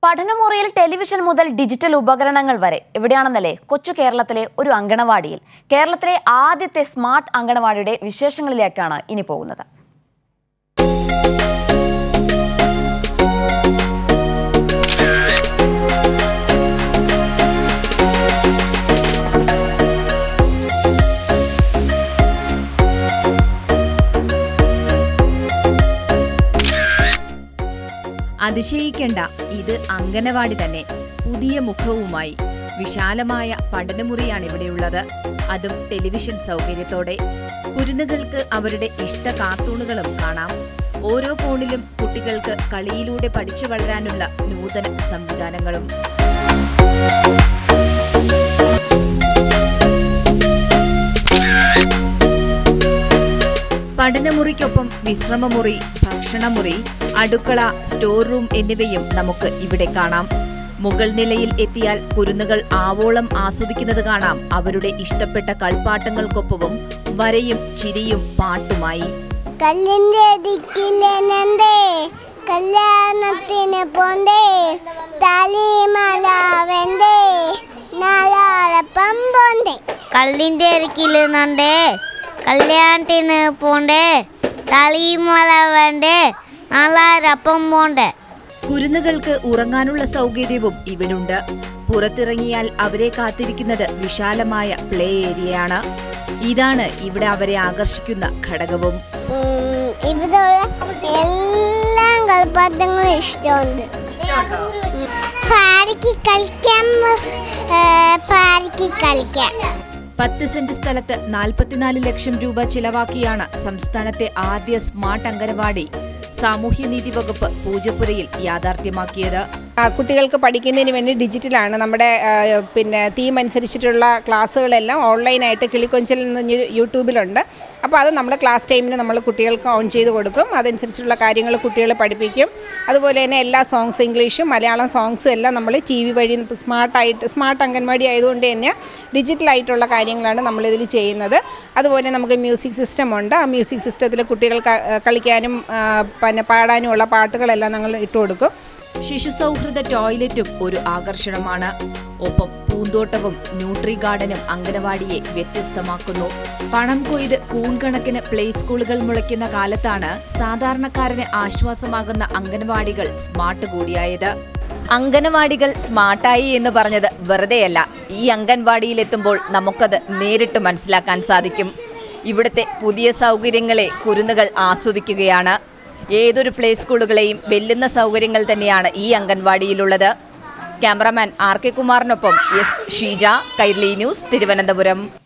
പഠനമുറിയിൽ television മുതൽ digital ഉപകരണങ്ങൾ വരെ എവിടെയാണെന്നല്ലേ കൊച്ചു കേരളത്തിലെ ഒരു അങ്കണവാടിയിൽ കേരളത്തിലെ ആദ്യത്തെ സ്മാർട്ട് അങ്കണവാടിയുടെ വിശേഷങ്ങളിലേക്കാണ് ഇനി പോകുന്നത് അതിശയിക്കേണ്ട ഇത് അങ്കനവാടി തന്നെ പുതിയ മുഖവുമായി വിശാലമായ പഠനമുറിയാണ് ഇവിടെയുള്ളത് അതും ടെലിവിഷൻ സൗകര്യത്തോടെ കുരുന്നുകൾക്ക് അവരുടെ ഇഷ്ട കാർട്ടൂണുകളും കാണാം ഓരോ ഫോണിലും കുട്ടികൾക്ക് കളിയിലൂടെ പഠിച്ചു വളരാനുള്ള നൂതന സംവിധാനങ്ങളും പഠനമുറിക്കൊപ്പം വിശ്രമമുറി ഭക്ഷണമുറി അടുക്കള സ്റ്റോർ റൂം എന്നിവയും നമുക്ക് ഇവിടെ കാണാം മുകൾ നിലയിൽ എത്തിയാൽ കുരുന്നുകൾ ആവോളം ആസ്വദിക്കുന്നത് കാണാം അവരുടെ ഇഷ്ടപ്പെട്ട കളിപ്പാട്ടങ്ങൾക്കൊപ്പവും വരയും ചിരിയും പാട്ടുമായി കല്ലിന്റെ ദിക്കിലെനന്തേ കല്യാണത്തിന് പോന്തേ തലിമല വെന്തേ നാളാളപ്പം പോന്തേ കല്ലിന്റെ ദിക്കിലെന്നണ്ടേ കല്യാണത്തിന് പോണ്ടേ തളിമല വേണ്ടേ നാളാരപ്പം പോണ്ടേ കുരുന്നുകൾക്ക് ഉറങ്ങാനുള്ള സൗകര്യവും ഇവിടുണ്ട് പുറത്തിറങ്ങിയാൽ അവരെ കാത്തിരിക്കുന്നത് വിശാലമായ പ്ലേ ഏരിയയാണ് ഇതാണ് ഇവിടെ അവരെ ആകർഷിക്കുന്ന ഘടകവും ഉം, ഇവിടെയുള്ള എല്ലാ കളിപ്പാട്ടങ്ങളും ഇഷ്ടമുണ്ട് പാരക്ക് കളിക്കാൻ ഏ, പാരക്ക് കളിക്കാൻ പത്ത് സെന്റ് സ്ഥലത്ത് നാൽപ്പത്തിനാല് ലക്ഷം രൂപ ചിലവാക്കിയാണ് സംസ്ഥാനത്തെ ആദ്യ സ്മാർട്ട് അംഗനവാടി സാമൂഹ്യനീതി വകുപ്പ് പൂജപ്പുരയിൽ യാഥാർത്ഥ്യമാക്കിയത് ആ, കുട്ടികൾക്ക് പഠിക്കുന്നതിന് വേണ്ടി ഡിജിറ്റലാണ് നമ്മുടെ ആ, പിന്നെ തീം അനുസരിച്ചിട്ടുള്ള ക്ലാസ്സുകളെല്ലാം ഓൺലൈനായിട്ട് കിളിക്കൊഞ്ചിൽ നിന്ന് യൂട്യൂബിലുണ്ട് അപ്പോൾ അത് നമ്മൾ ക്ലാസ് ടൈമിന് നമ്മൾ കുട്ടികൾക്ക് ഓൺ ചെയ്ത് കൊടുക്കും അതനുസരിച്ചുള്ള കാര്യങ്ങൾ കുട്ടികളെ പഠിപ്പിക്കും അതുപോലെ തന്നെ എല്ലാ സോങ്സ് ഇംഗ്ലീഷും മലയാളം സോങ്സും എല്ലാം നമ്മൾ ടി വി വഴി സ്മാർട്ടായിട്ട് സ്മാർട്ട് അംഗൻവാടി ആയതുകൊണ്ട് തന്നെ ഡിജിറ്റലായിട്ടുള്ള കാര്യങ്ങളാണ് നമ്മളിതിൽ ചെയ്യുന്നത് അതുപോലെ നമുക്ക് മ്യൂസിക് സിസ്റ്റം ഉണ്ട് ആ മ്യൂസിക് സിസ്റ്റത്തിൽ കുട്ടികൾക്ക് കളിക്കാനും ആ, പിന്നെ പാടാനുമുള്ള പാട്ടുകളെല്ലാം ഞങ്ങൾ ഇട്ട് കൊടുക്കും ശിശു സൗഹൃദ ടോയ്ലറ്റും ഒരു ആകർഷണമാണ് ഒപ്പം പൂന്തോട്ടവും ന്യൂട്രി ഗാർഡനും അംഗനവാടിയെ വ്യത്യസ്തമാക്കുന്നു പണം കൊയ്ത് കൂൺകണക്കിന് പ്ലേ സ്കൂളുകൾ മുളയ്ക്കുന്ന കാലത്താണ് സാധാരണക്കാരന് ആശ്വാസമാകുന്ന അംഗനവാടികൾ സ്മാർട്ട് കൂടിയായത് അംഗനവാടികൾ സ്മാർട്ടായി എന്ന് പറഞ്ഞത് വെറുതെയല്ല ഈ അംഗൻവാടിയിലെത്തുമ്പോൾ നമുക്കത് നേരിട്ട് മനസ്സിലാക്കാൻ സാധിക്കും ഇവിടുത്തെ പുതിയ സൗകര്യങ്ങളെ കുരുന്നുകൾ ആസ്വദിക്കുകയാണ് ഏതൊരു പ്ലേ സ്കൂളുകളെയും വെല്ലുന്ന സൗകര്യങ്ങൾ തന്നെയാണ് ഈ അംഗൻവാടിയിലുള്ളത് ക്യാമറാമാൻ ആർ കെ കുമാറിനൊപ്പം എസ് ഷീജ കൈർലി ന്യൂസ് തിരുവനന്തപുരം